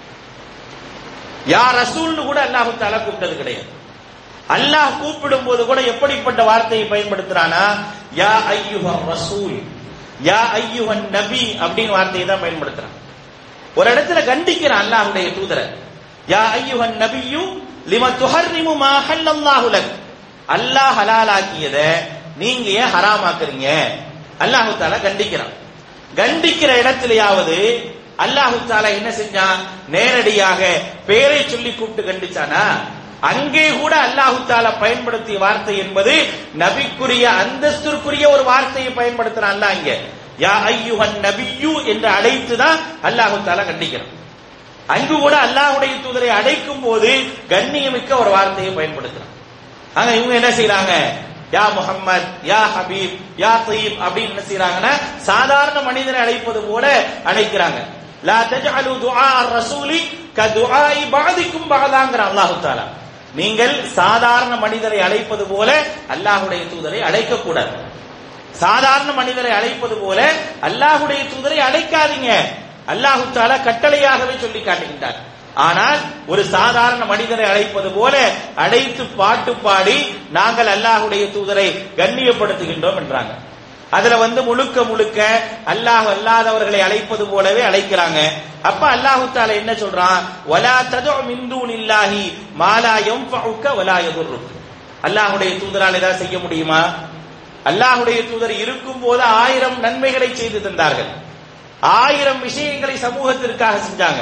யா ரசூல்னு கூட அல்லாஹ் தாலா கூப்பிட்டது கிடையாது அல்லாஹ் கூப்பிடும் போது கூட எப்படிப்பட்ட வார்த்தையை பயன்படுத்துறானா யா ஐயுஹர் ரசூல் யா ஐயுஹன் நபி அப்படின்னு வார்த்தையை தான் பயன்படுத்துறான் ஒரு இடத்துல கண்டிக்கிறான் அல்லாஹ்வுடைய தூதரை யா ஐயுஹன் நபியு லிம துஹர்ரிமு மா ஹல்லல்லாஹு லக் அல்லாஹ் ஹலாலாக்கியதை நீங்க ஏன் ஹராமாக்குறீங்க அல்லாஹு தாலா கண்டிக்கிறான் கண்டிக்கிற இடத்திலேயாவது அல்லாஹு தாலா என்ன செஞ்சான் நேரடியாக பேரை சொல்லி கூப்பிட்டு கண்டிச்சானா அங்கே கூட அல்லாஹு தாலா பயன்படுத்திய வார்த்தை என்பது நபிக்குரிய அந்தஸ்திற்குரிய ஒரு வார்த்தையை பயன்படுத்துறான் இங்க யா ஐயுஹன் நபியு என்று அழைத்து தான் அல்லாஹு தாலா கண்டிக்கிறான் அங்கு கூட அல்லாஹுடைய தூதரை அழைக்கும் போது கண்ணியமிக்க ஒரு வார்த்தையை பயன்படுத்துறான் ஆனா இவங்க என்ன செய்யறாங்க யா முஹம்மத் யா ஹபீப் யா தயீப் அப்படின்னு என்ன செய்யறாங்கன்னா சாதாரண மனிதரை அழைப்பது போல அழைக்கிறாங்க லா தஜ்அலு துஆ ரசூலி க துஆஇ பஅதிக்கும் பஅதாங்கற அல்லாஹ் தஆலா நீங்கள் சாதாரண மனிதரை அழைப்பது போல அல்லாஹ்வுடைய தூதரை அழைக்க கூடாது சாதாரண மனிதரை அழைப்பது போல அல்லாஹ்வுடைய தூதரை அழைக்காதீங்க அல்லாஹு தாலா கட்டளையாகவே சொல்லி காட்டுகின்றார் ஆனால் ஒரு சாதாரண மனிதரை அழைப்பது போல அழைத்து பாட்டு பாடி நாங்கள் அல்லாஹுடைய தூதரை கண்ணியப்படுத்துகின்றோம் என்றாங்க அதுல வந்து முழுக்க முழுக்க அல்லாஹ் அல்லாதவர்களை அழைப்பது போலவே அழைக்கிறாங்க அப்ப அல்லாஹு தாலா என்ன சொல்றான் வலா தது மிந்தூன் இல்லாஹி மாலா யன்ஃபஉக வலா யதுர்ருக் அல்லாஹுடைய தூதரால் ஏதாவது செய்ய முடியுமா அல்லாஹுடைய தூதர் இருக்கும் போது ஆயிரம் நன்மைகளை செய்து தந்தார்கள் ஆயிரம் விஷயங்களை சமூகத்திற்காக செஞ்சாங்க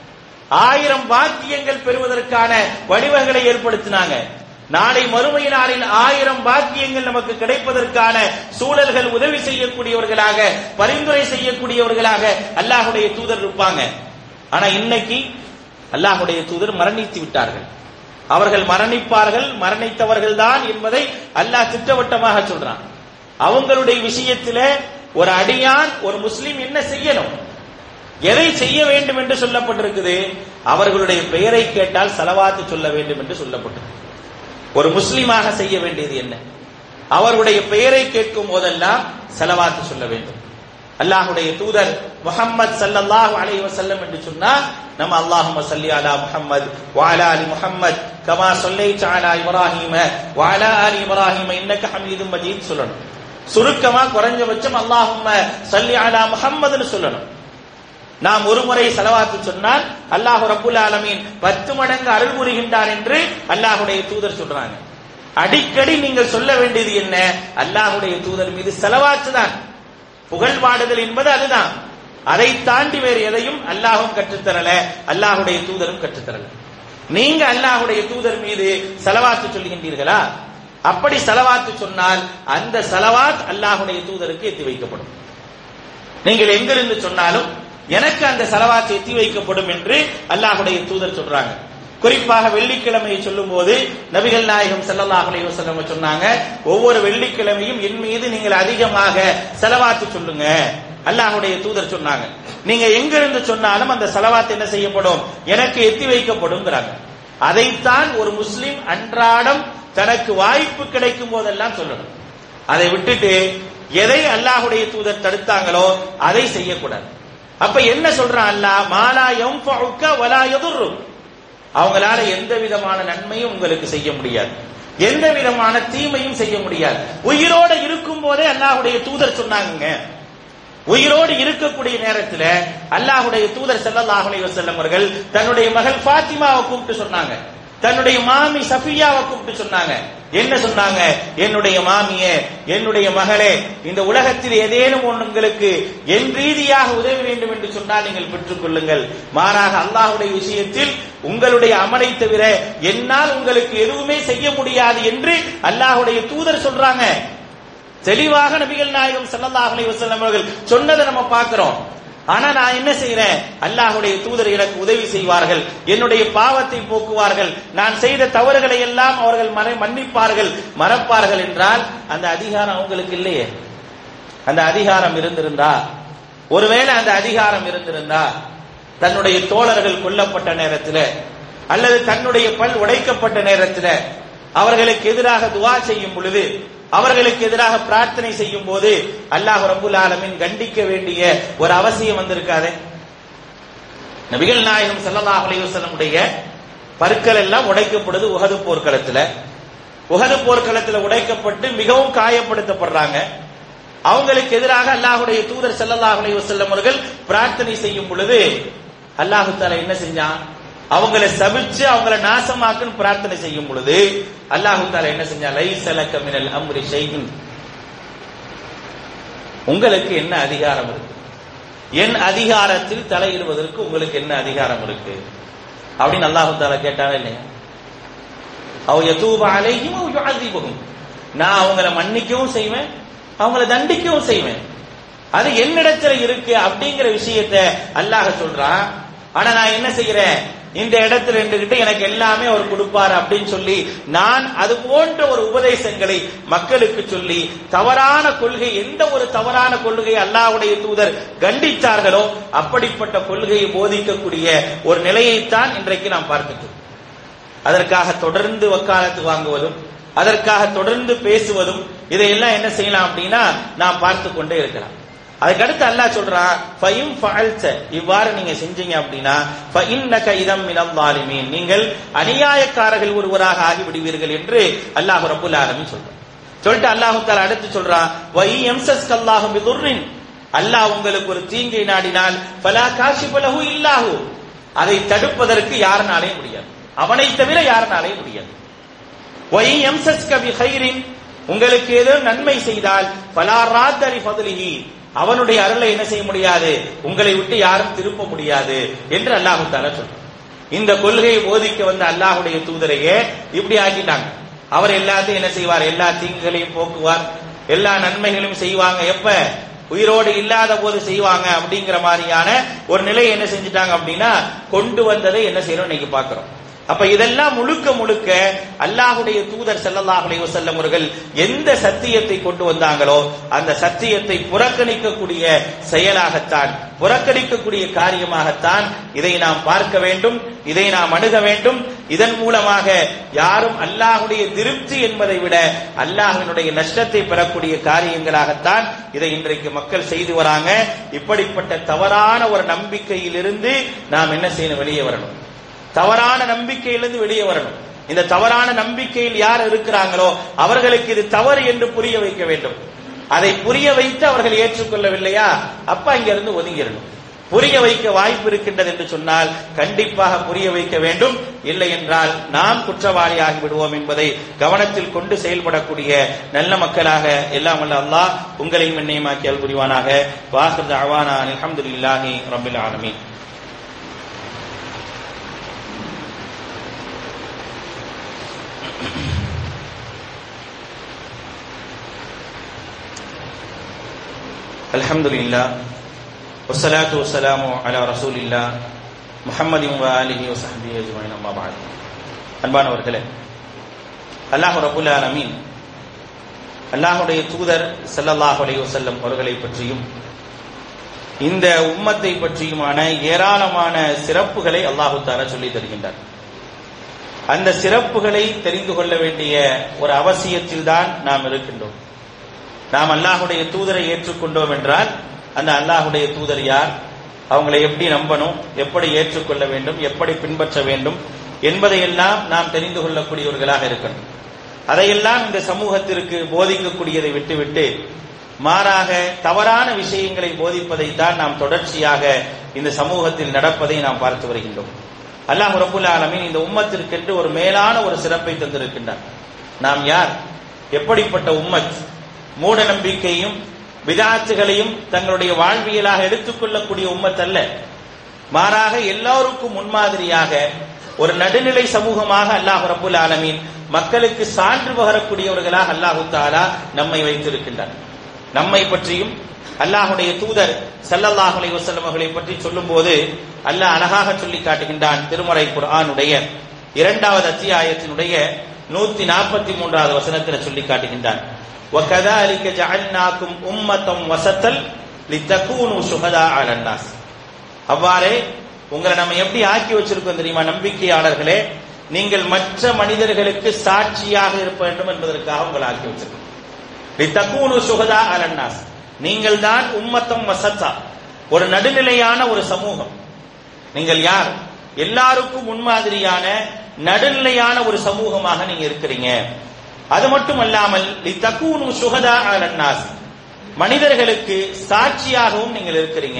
ஆயிரம் பாக்கியங்கள் பெறுவதற்கான வழிவகைகளை ஏற்படுத்தினாங்க நாளை மறுமை நாளில் ஆயிரம் பாக்கியங்கள் நமக்கு கிடைப்பதற்கான சூழல்கள் உதவி செய்யக்கூடியவர்களாக பரிந்துரை செய்யக்கூடியவர்களாக அல்லாஹுடைய தூதர் இருப்பாங்க ஆனா இன்னைக்கு அல்லாஹுடைய தூதர் மரணித்து விட்டார்கள் அவர்கள் மரணிப்பார்கள் மரணித்தவர்கள் தான் என்பதை அல்லாஹ் திட்டவட்டமாக சொல்றான் அவங்களுடைய விஷயத்தில ஒரு அடியான் ஒரு முஸ்லிம் என்ன செய்யணும் எதை செய்ய வேண்டும் என்று சொல்லப்பட்டிருக்குது அவர்களுடைய பெயரை கேட்டால் செலவாத்து சொல்ல வேண்டும் என்று சொல்லப்பட்டிருக்கு ஒரு முஸ்லிமாக செய்ய வேண்டியது என்ன அவருடைய பெயரை கேட்கும் போதெல்லாம் செலவாத்து சொல்ல வேண்டும் அல்லாஹுடைய தூதர் முஹம்மத் சல்லல்லாஹு அலைஹி வஸல்லம் என்று சொன்னா நம்ம அல்லாஹும்ம ஸல்லி அலா முஹம்மத் வ அலா அலி முஹம்மத் கமா ஸல்லைத அலா இப்ராஹீம வ அலா அலி இப்ராஹீம இன்னக ஹமீதும் மஜீத் சொல்லணும் சுருக்கமா குறைஞ்சபட்சம் அல்லாஹும்ம ஸல்லி அலா முஹம்மதுன்னு சொல்லணும் நாம் ஒரு முறை செலவாத்து சொன்னால் அல்லாஹ் ரப்புல் ஆலமீன் பத்து மடங்கு அருள் புரிகின்றார் என்று அல்லாஹுடைய தூதர் சொல்றாங்க அடிக்கடி நீங்கள் சொல்ல வேண்டியது என்ன அல்லாஹுடைய தூதர் மீது செலவாத்து தான் புகழ் பாடுதல் என்பது அதுதான் அதை தாண்டி வேறு எதையும் அல்லாஹும் கற்றுத்தரல அல்லாஹுடைய தூதரும் கற்றுத்தரல நீங்க அல்லாஹுடைய தூதர் மீது செலவாத்து சொல்லுகின்றீர்களா அப்படி செலவாத்து சொன்னால் அந்த செலவாத் அல்லாஹுடைய தூதருக்கு எத்தி வைக்கப்படும் நீங்கள் எங்கிருந்து சொன்னாலும் எனக்கு அந்த செலவாத்து எத்தி வைக்கப்படும் என்று அல்லாஹுடைய தூதர் சொல்றாங்க குறிப்பாக வெள்ளிக்கிழமையை சொல்லும் போது நபிகள் நாயகம் ஸல்லல்லாஹு அலைஹி வஸல்லம் சொன்னாங்க ஒவ்வொரு வெள்ளிக்கிழமையும் என் மீது நீங்கள் அதிகமாக செலவாத்து சொல்லுங்க அல்லாஹுடைய தூதர் சொன்னாங்க நீங்க எங்கிருந்து சொன்னாலும் அந்த செலவாத்து என்ன செய்யப்படும் எனக்கு எத்தி வைக்கப்படும்ங்கிறாங்க அதைத்தான் ஒரு முஸ்லிம் அன்றாடம் தனக்கு வாய்ப்பு கிடைக்கும் போதெல்லாம் சொல்லணும் அதை விட்டுட்டு எதை அல்லாஹுடைய தூதர் தடுத்தாங்களோ அதை செய்யக்கூடாது அப்ப என்ன சொல்றான் அல்லாஹ் மாலா யன்ஃபஉக வலா யதுர்ரு அவங்களால எந்த விதமான நன்மையும் உங்களுக்கு செய்ய முடியாது எந்த விதமான தீமையும் செய்ய முடியாது உயிரோட இருக்கும் போதே அல்லாஹுடைய தூதர் சொன்னாங்க உயிரோடு இருக்கக்கூடிய நேரத்தில் அல்லாஹுடைய தூதர் ஸல்லல்லாஹு அலைஹி வஸல்லம் அவர்கள் தன்னுடைய மகள் ஃபாத்திமாவை கூப்பிட்டு சொன்னாங்க தன்னுடைய மாமி சஃபியாவை கூப்பிட்டு சொன்னாங்க என்ன சொன்னாங்க என்னுடைய மாமியே என்னுடைய மகளே இந்த உலகத்தில் ஏதேனும் ஒன்று உங்களுக்கு என் ரீதியாக உதவி வேண்டும் என்று சொன்னால் நீங்கள் பெற்றுக் கொள்ளுங்கள் மாறாக அல்லாஹுடைய விஷயத்தில் உங்களுடைய அமலை தவிர என்னால் உங்களுக்கு எதுவுமே செய்ய முடியாது என்று அல்லாஹுடைய தூதர் சொல்றாங்க தெளிவாக நபிகள் நாயகம் ஸல்லல்லாஹு அலைஹி வஸல்லம் அவர்கள் சொன்னதை நம்ம பார்க்கிறோம் ஆனா நான் என்ன செய்யறேன் அல்லாஹுடைய தூதர் எனக்கு உதவி செய்வார்கள் என்னுடைய பாவத்தை போக்குவார்கள் நான் செய்த தவறுகளை எல்லாம் அவர்கள் மறை மன்னிப்பார்கள் மறப்பார்கள் என்றால் அந்த அதிகாரம் அவங்களுக்கு இல்லையே அந்த அதிகாரம் இருந்திருந்தா ஒருவேளை அந்த அதிகாரம் இருந்திருந்தா தன்னுடைய தோழர்கள் கொல்லப்பட்ட நேரத்தில் அல்லது தன்னுடைய பல் உடைக்கப்பட்ட நேரத்தில் அவர்களுக்கு எதிராக துவா செய்யும் பொழுது அவர்களுக்கு எதிராக பிரார்த்தனை செய்யும் போது அல்லாஹ் ரபுல் ஆலமின் கண்டிக்க வேண்டிய ஒரு அவசியம் வந்திருக்காதே நபிகள் நாயகம் ஸல்லல்லாஹு அலைஹி வஸல்லமுடைய பற்கள் எல்லாம் உடைக்கப்படுது உஹது போர்க்களத்துல உஹது போர்க்களத்துல உடைக்கப்பட்டு மிகவும் காயப்படுத்தப்படுறாங்க அவங்களுக்கு எதிராக அல்லாஹுடைய தூதர் ஸல்லல்லாஹு அலைஹி வஸல்லம் அவர்கள் பிரார்த்தனை செய்யும் பொழுது அல்லாஹு தஆலா என்ன செஞ்சான் அவங்களை சபிச்சு அவங்களை நாசமாக்குன்னு பிரார்த்தனை செய்யும் பொழுது அல்லாஹு தாலா என்ன செஞ்சா லைசலக்க மினல் அம்ரி ஷைஇன் உங்களுக்கு என்ன அதிகாரம் இருக்கு என் அதிகாரத்தில் தலையிடுவதற்கு உங்களுக்கு என்ன அதிகாரம் இருக்கு அப்படின்னு அல்லாஹு தாலா கேட்டாங்க இல்லையா அவ யதூப அலைஹிம் அவ யுஅذிபுஹும் நான் அவங்கள மன்னிக்கவும் செய்வேன் அவங்கள தண்டிக்கவும் செய்வேன் அது என்னிடத்துல இருக்கு அப்படிங்கிற விஷயத்தை அல்லாஹ் சொல்றான் ஆனா நான் என்ன செய்யறேன் இந்த இடத்துல இருந்துகிட்டு எனக்கு எல்லாமே அவர் கொடுப்பாரு அப்படின்னு சொல்லி நான் அது போன்ற ஒரு உபதேசங்களை மக்களுக்கு சொல்லி தவறான கொள்கை எந்த ஒரு தவறான கொள்கையை அல்லாஹ்வுடைய தூதர் கண்டித்தார்களோ அப்படிப்பட்ட கொள்கையை போதிக்கக்கூடிய ஒரு நிலையைத்தான் இன்றைக்கு நாம் பார்த்துட்டோம் அதற்காக தொடர்ந்து வக்காலத்து வாங்குவதும் அதற்காக தொடர்ந்து பேசுவதும் இதையெல்லாம் என்ன செய்யலாம் அப்படின்னா நாம் பார்த்து கொண்டே இருக்கலாம் அதுக்கடுத்து அல்லாஹ் சொல்றான் ஃபைம் ஃபஅல்த இவ்வாறு நீங்க செஞ்சீங்க அப்படின்னா ஃபஇன்னக இதம் மினல் ஸாலிமீன் நீங்கள் அநியாயக்காரர்கள் ஒருவராக ஆகிவிடுவீர்கள் என்று அல்லாஹ் ரப்பல் ஆலமீன் சொல்றான் சொல்லிட்டு அல்லாஹ் தஆலா அடுத்து சொல்றான் வை யம்சஸ் கல்லாஹு பிதுர்ரின் அல்லாஹ் உங்களுக்கு ஒரு தீங்கை நாடினால் ஃபலா காஷிப லஹு இல்லாஹு அதை தடுப்பதற்கு யாருனாலையும் முடியாது அவனை தவிர யாருனாலையும் முடியாது வை யம்சஸ் கபி ஹைரின் உங்களுக்கு ஏதோ நன்மை செய்தால் ஃபலா ராத்தரி ஃபதுலிஹி அவனுடைய அருளை என்ன செய்ய முடியாது உங்களை விட்டு யாரும் திருப்ப முடியாது என்று அல்லாஹு தாலா சொல்றான் இந்த கொள்கையை போதிக்க வந்த அல்லாஹுடைய தூதரையே இப்படி ஆக்கிட்டாங்க அவர் எல்லாத்தையும் என்ன செய்வார் எல்லா தீங்குகளையும் போக்குவார் எல்லா நன்மைகளையும் செய்வாங்க எப்ப உயிரோடு இல்லாத போது செய்வாங்க அப்படிங்கிற மாதிரியான ஒரு நிலையை என்ன செஞ்சுட்டாங்க அப்படின்னா கொண்டு வந்ததை என்ன செய்யணும் இன்னைக்கு பாக்குறோம் அப்ப இதெல்லாம் முழுக்க முழுக்க அல்லாஹுடைய தூதர் ஸல்லல்லாஹு அலைஹி வஸல்லம் அவர்கள் எந்த சத்தியத்தை கொண்டு வந்தாங்களோ அந்த சத்தியத்தை புறக்கணிக்கக்கூடிய செயலாகத்தான் புறக்கணிக்கக்கூடிய காரியமாகத்தான் இதை நாம் பார்க்க வேண்டும் இதை நாம் அணுக வேண்டும் இதன் மூலமாக யாரும் அல்லாஹுடைய திருப்தி என்பதை விட அல்லாஹினுடைய நஷ்டத்தை பெறக்கூடிய காரியங்களாகத்தான் இதை இன்றைக்கு மக்கள் செய்து வராங்க இப்படிப்பட்ட தவறான ஒரு நம்பிக்கையிலிருந்து நாம் என்ன செய்யணும் வெளியே வரணும் தவறான நம்பிக்கையிலிருந்து வெளியே வரணும் இந்த தவறான நம்பிக்கையில் யார் இருக்கிறாங்களோ அவர்களுக்கு இது தவறு என்று புரிய வைக்க வேண்டும் அதை புரிய வைத்து அவர்கள் ஏற்றுக்கொள்ளவில்லையா அப்ப அங்கிருந்து ஒதுங்கிடணும் புரிய வைக்க வாய்ப்பு இருக்கின்றது என்று சொன்னால் கண்டிப்பாக புரிய வைக்க வேண்டும் இல்லை என்றால் நாம் குற்றவாளியாகி விடுவோம் என்பதை கவனத்தில் கொண்டு செயல்படக்கூடிய நல்ல மக்களாக எல்லாம் வல்ல அல்லாஹ் உங்களையும் என்னையுமாக்கி அல் புரிவானாக வாஹர் அவானா அல்ஹம்துலில்லாஹி ரபில் ஆலமீன் الحمد لله والصلاة والسلام على رسول الله محمد وآله وصحبه أجمعين أما بعد அன்பானவர்களே அல்லாஹ் ரபுல் ஆலமீன் அல்லாஹுடைய தூதர் ஸல்லல்லாஹு அலைஹி வஸல்லம் அவர்களை பற்றியும் இந்த உம்மத்தை பற்றியுமான ஏராளமான சிறப்புகளை அல்லாஹு தாலா சொல்லி தருகின்றார் அந்த சிறப்புகளை தெரிந்து கொள்ள வேண்டிய ஒரு அவசியத்தில் தான் நாம் இருக்கின்றோம் நாம் அல்லாஹுடைய தூதரை ஏற்றுக்கொண்டோம் என்றால் அந்த அல்லாஹுடைய தூதர் யார் அவங்களை எப்படி நம்பணும் எப்படி ஏற்றுக்கொள்ள வேண்டும் எப்படி பின்பற்ற வேண்டும் என்பதையெல்லாம் நாம் தெரிந்து கொள்ளக்கூடியவர்களாக இருக்கணும் அதையெல்லாம் இந்த சமூகத்திற்கு போதிக்கக்கூடியதை விட்டுவிட்டு மாறாக தவறான விஷயங்களை போதிப்பதைத்தான் நாம் தொடர்ச்சியாக இந்த சமூகத்தில் நடப்பதை நாம் பார்த்து வருகின்றோம் அல்லாஹ் ரபுல் ஆலமீன் இந்த உம்மத்திற்கென்று ஒரு மேலான ஒரு சிறப்பை தந்திருக்கின்றார் நாம் யார் எப்படிப்பட்ட உம்மத் மூட நம்பிக்கையும் விதாத்துகளையும் தங்களுடைய வாழ்வியலாக எடுத்துக்கொள்ளக்கூடிய உம்மத் அல்ல மாறாக எல்லோருக்கும் முன்மாதிரியாக ஒரு நடுநிலை சமூகமாக அல்லாஹ் ரபுல் ஆலமீன் மக்களுக்கு சான்று பகரக்கூடியவர்களாக அல்லாஹு தாலா நம்மை வைத்திருக்கின்றார் நம்மை பற்றியும் அல்லாஹுடைய தூதர் சல்லல்லாஹு அலைஹி வஸல்லம் அவர்களை பற்றி சொல்லும்போது அல்லாஹ் அழகாக சொல்லி காட்டுகின்றான் திருமறை குர்ஆனுடைய இரண்டாவது அத்தியாயத்தினுடைய நூத்தி நாற்பத்தி மூன்றாவது வசனத்தில் சொல்லி காட்டுகின்றான் وَكَذَلِكَ جَعَلْنَاكُمْ أُمَّةً وَسَطًا لِتَكُونُوا شُهَدَاءَ عَلَى النَّاسِ அவ்வாறே உங்களை நம்ம எப்படி ஆக்கி வச்சிருக்கோம் தெரியுமா நம்பிக்கையாளர்களே நீங்கள் மற்ற மனிதர்களுக்கு சாட்சியாக இருக்க வேண்டும் என்பதற்காக உங்களை ஆக்கி வச்சிருக்கோம் லித்தகூனு சுகதா அலன்னாஸ் நீங்கள் தான் உம்மத்தம் வசத்தா ஒரு நடுநிலையான ஒரு சமூகம் நீங்கள் யார் எல்லாருக்கும் முன்மாதிரியான நடுநிலையான ஒரு சமூகமாக நீங்க இருக்கிறீங்க அது மட்டும் அல்லாமல் லித்தகூனு சுகதா அலன்னாஸ் மனிதர்களுக்கு சாட்சியாகவும் நீங்கள் இருக்கிறீங்க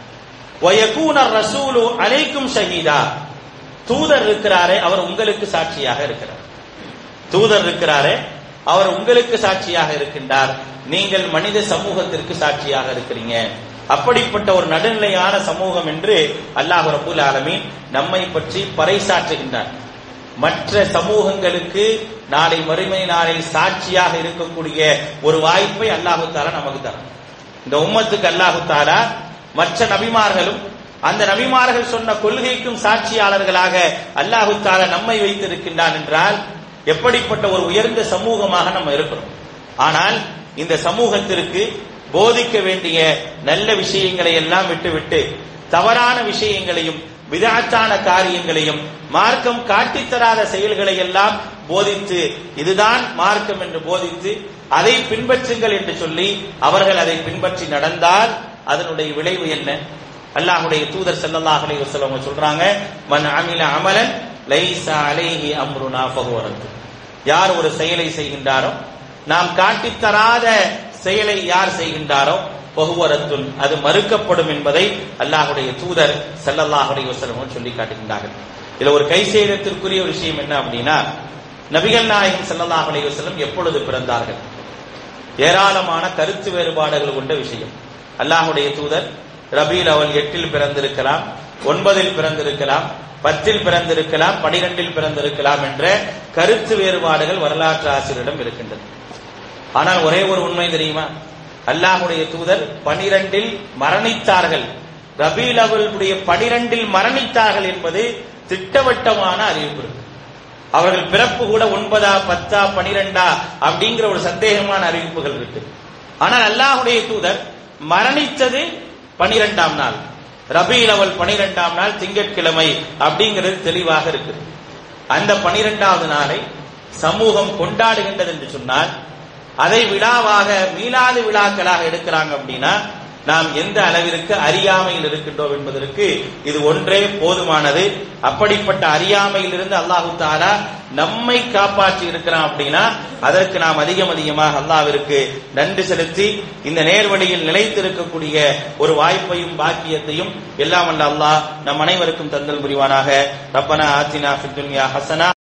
வயகூன ரசூலு அலைக்கும் ஷஹீதா தூதர் இருக்கிறாரே அவர் உங்களுக்கு சாட்சியாக இருக்கிறார் தூதர் இருக்கிறாரே அவர் உங்களுக்கு சாட்சியாக இருக்கின்றார் நீங்கள் மனித சமூகத்திற்கு சாட்சியாக இருக்கிறீங்க அப்படிப்பட்ட ஒரு நடுநிலையான சமூகம் என்று அல்லாஹ் ரபுல் ஆலமீன் நம்மை பற்றி பறைசாற்றுகின்றார் மற்ற சமூகங்களுக்கு நாளை மறுமை நாளில் சாட்சியாக இருக்கக்கூடிய ஒரு வாய்ப்பை அல்லாஹு தாலா நமக்கு தரும் இந்த உம்மத்துக்கு அல்லாஹு தாலா மற்ற நபிமார்களும் அந்த நபிமார்கள் சொன்ன கொள்கைக்கும் சாட்சியாளர்களாக அல்லாஹு தாலா நம்மை வைத்திருக்கின்றான் என்றால் எப்படிப்பட்ட ஒரு உயர்ந்த சமூகமாக நம்ம இருக்கிறோம் ஆனால் இந்த சமூகத்திற்கு போதிக்க வேண்டிய நல்ல விஷயங்களை எல்லாம் விட்டுவிட்டு தவறான விஷயங்களையும் விதாச்சான காரியங்களையும் மார்க்கம் காட்டித்தராத செயல்களை எல்லாம் போதித்து இதுதான் மார்க்கம் என்று போதித்து அதை பின்பற்றுங்கள் என்று சொல்லி அவர்கள் அதை பின்பற்றி நடந்தால் அதனுடைய விளைவு என்ன அல்லாஹுடைய தூதர் ஸல்லல்லாஹு அலைஹி வஸல்லம் சொல்றாங்க மன் அமில அமலன் லைஸா அலைஹி அம்ருனா ஃபஹுவரத்து யார் ஒரு செயலை செய்கின்றாரோ நாம் காட்டித்தராத செயலை யார் செய்கின்றாரோ பகுவரத்துன் அது மறுக்கப்படும் என்பதை அல்லாஹுடைய தூதர் ஸல்லல்லாஹு அலைஹி வஸல்லம் சொல்லி காட்டுகின்றார்கள் இதுல ஒரு கை செய்யறதற்குரிய விஷயம் என்ன அப்படின்னா நபிகள் நாயகம் ஸல்லல்லாஹு அலைஹி வஸல்லம் எப்பொழுது பிறந்தார்கள் ஏராளமான கருத்து வேறுபாடுகள் கொண்ட விஷயம் அல்லாஹுடைய தூதர் ரபீல் அவல் எட்டில் பிறந்திருக்கலாம் ஒன்பதில் பிறந்திருக்கலாம் பத்தில் பிறந்திருக்கலாம் பனிரெண்டில் பிறந்திருக்கலாம் என்ற கருத்து வேறுபாடுகள் வரலாற்று ஆசிரியரிடம் இருக்கின்றது ஆனால் ஒரே ஒரு உண்மை தெரியுமா அல்லாஹுடைய தூதர் பனிரெண்டில் மரணித்தார்கள் ரபீல் அவர்களுடைய பனிரெண்டில் மரணித்தார்கள் என்பது திட்டவட்டமான அறிவிப்பு இருக்கு. அவர்கள் பிறப்பு கூட ஒன்பதா பத்தா பனிரெண்டா அப்படிங்கிற ஒரு சந்தேகமான அறிவிப்புகள் இருக்கு ஆனால் அல்லாஹுடைய தூதர் மரணித்தது பனிரெண்டாம் நாள் ரபீல் அவல் பனிரெண்டாம் நாள் திங்கட்கிழமை அப்படிங்கிறது தெளிவாக இருக்கு அந்த பனிரெண்டாவது நாளை சமூகம் கொண்டாடுகின்றது என்று சொன்னால் அதை விழாவாக மீளாது விழாக்களாக எடுக்கிறாங்க அப்படின்னா நாம் எந்த அளவிற்கு அறியாமையில் இருக்கின்றோம் என்பதற்கு இது ஒன்றே போதுமானது அப்படிப்பட்ட அறியாமையில் இருந்து அல்லாஹு தாலா நம்மை காப்பாற்றி இருக்கிறான் அப்படின்னா அதற்கு நாம் அதிகம் அதிகமாக அல்லாவிற்கு நன்றி செலுத்தி இந்த நேர்வழியில் நிலைத்திருக்கக்கூடிய ஒரு வாய்ப்பையும் பாக்கியத்தையும் எல்லாம் அல்ல அல்லாஹ் நம் அனைவருக்கும் தந்தல் புரிவானாக ரப்பனா ஆத்தினா ஃபித் துன்யா ஹசனா